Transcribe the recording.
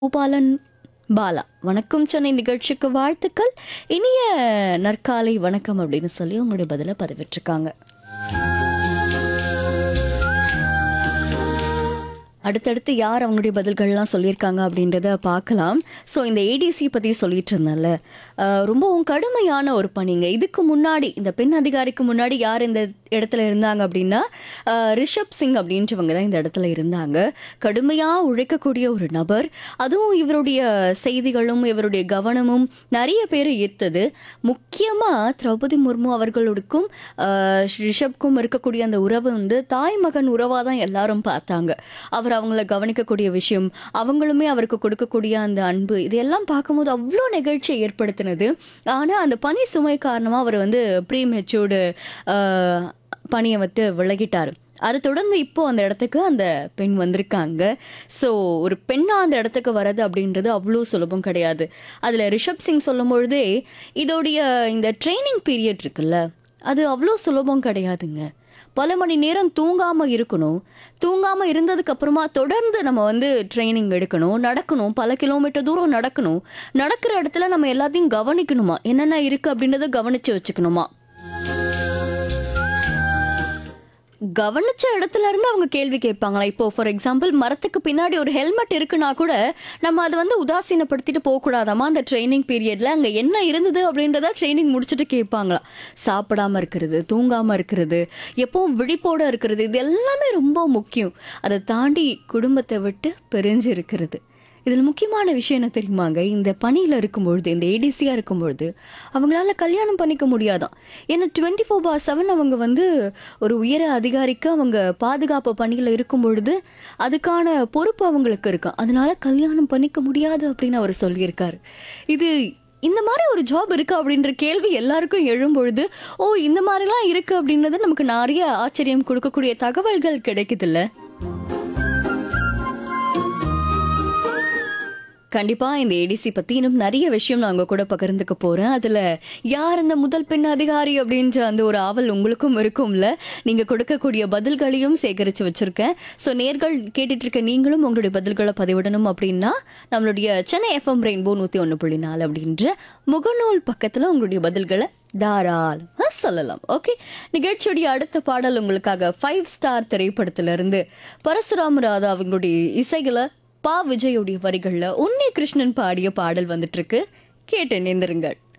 பூபாலன் பாலா வணக்கம் சென்னை நிகழ்ச்சிக்கு வாழ்த்துக்கள் இனிய நற்காலை வணக்கம் அப்படின்னு சொல்லி உங்களுடைய பதிலை பதிவிட்டிருக்காங்க அடுத்தடுத்து யார் அவங்களுடைய பதில்கள்லாம் சொல்லியிருக்காங்க அப்படின்றத பார்க்கலாம் ஸோ இந்த ஏடிசி பற்றி சொல்லிட்டு இருந்தேன்ல அஹ், ரொம்பவும் கடுமையான ஒரு பணிங்க இதுக்கு முன்னாடி இந்த பெண் அதிகாரிக்கு முன்னாடி யார் இந்த இடத்துல இருந்தாங்க அப்படின்னா அஹ், ரிஷப் சிங் அப்படின்றவங்க தான் இந்த இடத்துல இருந்தாங்க கடுமையாக உழைக்கக்கூடிய ஒரு நபர் அதுவும் இவருடைய செய்திகளும் இவருடைய கவனமும் நிறைய பேர் ஈர்த்தது முக்கியமாக திரௌபதி முர்மு அவர்களுக்கும் அஹ், ரிஷப்க்கும் இருக்கக்கூடிய அந்த உறவு வந்து தாய் மகன் உறவாக தான் எல்லாரும் பார்த்தாங்க அவர் அவங்கள கவனிக்கக்கூடிய விஷயம் அவங்களுமே அவருக்கு கொடுக்கக்கூடிய அந்த அன்பு இதெல்லாம் பார்க்கும்போது அவ்வளோ நிகழ்ச்சியை ஏற்படுத்தினது ஆனால் அந்த பனி சுமை காரணமாக அவர் வந்து ப்ரீ மெச்சூர்டு பணியை விட்டு விலகிட்டார் அதை தொடர்ந்து இப்போ அந்த இடத்துக்கு அந்த பெண் வந்திருக்காங்க ஸோ ஒரு பெண்ணாக அந்த இடத்துக்கு வர்றது அப்படின்றது அவ்வளோ சுலபம் கிடையாது அதில் ரிஷப் சிங் சொல்லும் பொழுதே இதோடைய இந்த ட்ரைனிங் பீரியட் இருக்குல்ல அது அவ்வளோ சுலபம் கிடையாதுங்க பல மணி நேரம் தூங்காம இருக்கணும் தூங்காம இருந்ததுக்கு அப்புறமா தொடர்ந்து நம்ம வந்து ட்ரைனிங் எடுக்கணும் நடக்கணும் பல கிலோமீட்டர் தூரம் நடக்கணும் நடக்கிற இடத்துல நம்ம எல்லாத்தையும் கவனிக்கணுமா என்னென்ன இருக்கு அப்படின்றத கவனிச்சு வச்சுக்கணுமா கவனிச்ச இடத்துல இருந்து அவங்க கேள்வி கேட்பாங்களா இப்போ ஃபார் எக்ஸாம்பிள் மரத்துக்கு பின்னாடி ஒரு ஹெல்மெட் இருக்குன்னா கூட நம்ம அதை வந்து உதாசீனப்படுத்திட்டு போகக்கூடாதாமா அந்த ட்ரைனிங் பீரியட்ல அங்கே என்ன இருந்தது அப்படின்றத ட்ரைனிங் முடிச்சுட்டு கேட்பாங்களா சாப்பிடாம இருக்கிறது தூங்காம இருக்கிறது எப்பவும் விழிப்போட இருக்கிறது இது எல்லாமே ரொம்ப முக்கியம் அதை தாண்டி குடும்பத்தை விட்டு பிரிஞ்சு இருக்கிறது இதில் முக்கியமான விஷயம் என்ன தெரியுமாங்க இந்த பணியில் இருக்கும்பொழுது இந்த ஏடிசியாக இருக்கும்பொழுது அவங்களால கல்யாணம் பண்ணிக்க முடியாதான் ஏன்னா டுவெண்ட்டி ஃபோர் பார் செவன் அவங்க வந்து ஒரு உயர அதிகாரிக்கு அவங்க பாதுகாப்பு பணியில் இருக்கும் பொழுது அதுக்கான பொறுப்பு அவங்களுக்கு இருக்கும் அதனால கல்யாணம் பண்ணிக்க முடியாது அப்படின்னு அவர் சொல்லியிருக்காரு இது இந்த மாதிரி ஒரு ஜாப் இருக்கு அப்படின்ற கேள்வி எல்லாருக்கும் எழும்பொழுது ஓ இந்த மாதிரிலாம் இருக்கு அப்படின்றது நமக்கு நிறைய ஆச்சரியம் கொடுக்கக்கூடிய தகவல்கள் கிடைக்குதுல்ல கண்டிப்பா இந்த ஏடிசி பத்தி இன்னும் நிறைய விஷயம் நான் உங்க கூட பகிர்ந்துக்க போறேன் அதுல யார் அந்த முதல் பெண் அதிகாரி அப்படின்ற அந்த ஒரு ஆவல் உங்களுக்கும் இருக்கும்ல நீங்க கொடுக்கக்கூடிய பதில்களையும் சேகரிச்சு வச்சிருக்கேன் ஸோ நேர்கள் கேட்டுட்டு இருக்க நீங்களும் உங்களுடைய பதில்களை பதிவிடணும் அப்படின்னா நம்மளுடைய சென்னை எஃப்எம் ரெயின்போ நூத்தி ஒன்று புள்ளி நாலு அப்படின்ற முகநூல் பக்கத்துல உங்களுடைய பதில்களை தாராளமா சொல்லலாம் ஓகே நிகழ்ச்சியுடைய அடுத்த பாடல் உங்களுக்காக ஃபைவ் ஸ்டார் திரைப்படத்திலிருந்து பரசுராம ராதா அவங்களுடைய இசைகளை பா விஜயுடைய வரிகள்ல உன்னி கிருஷ்ணன் பாடிய பாடல் வந்துட்டு இருக்கு கேட்டு நேர்ந்திருங்கள்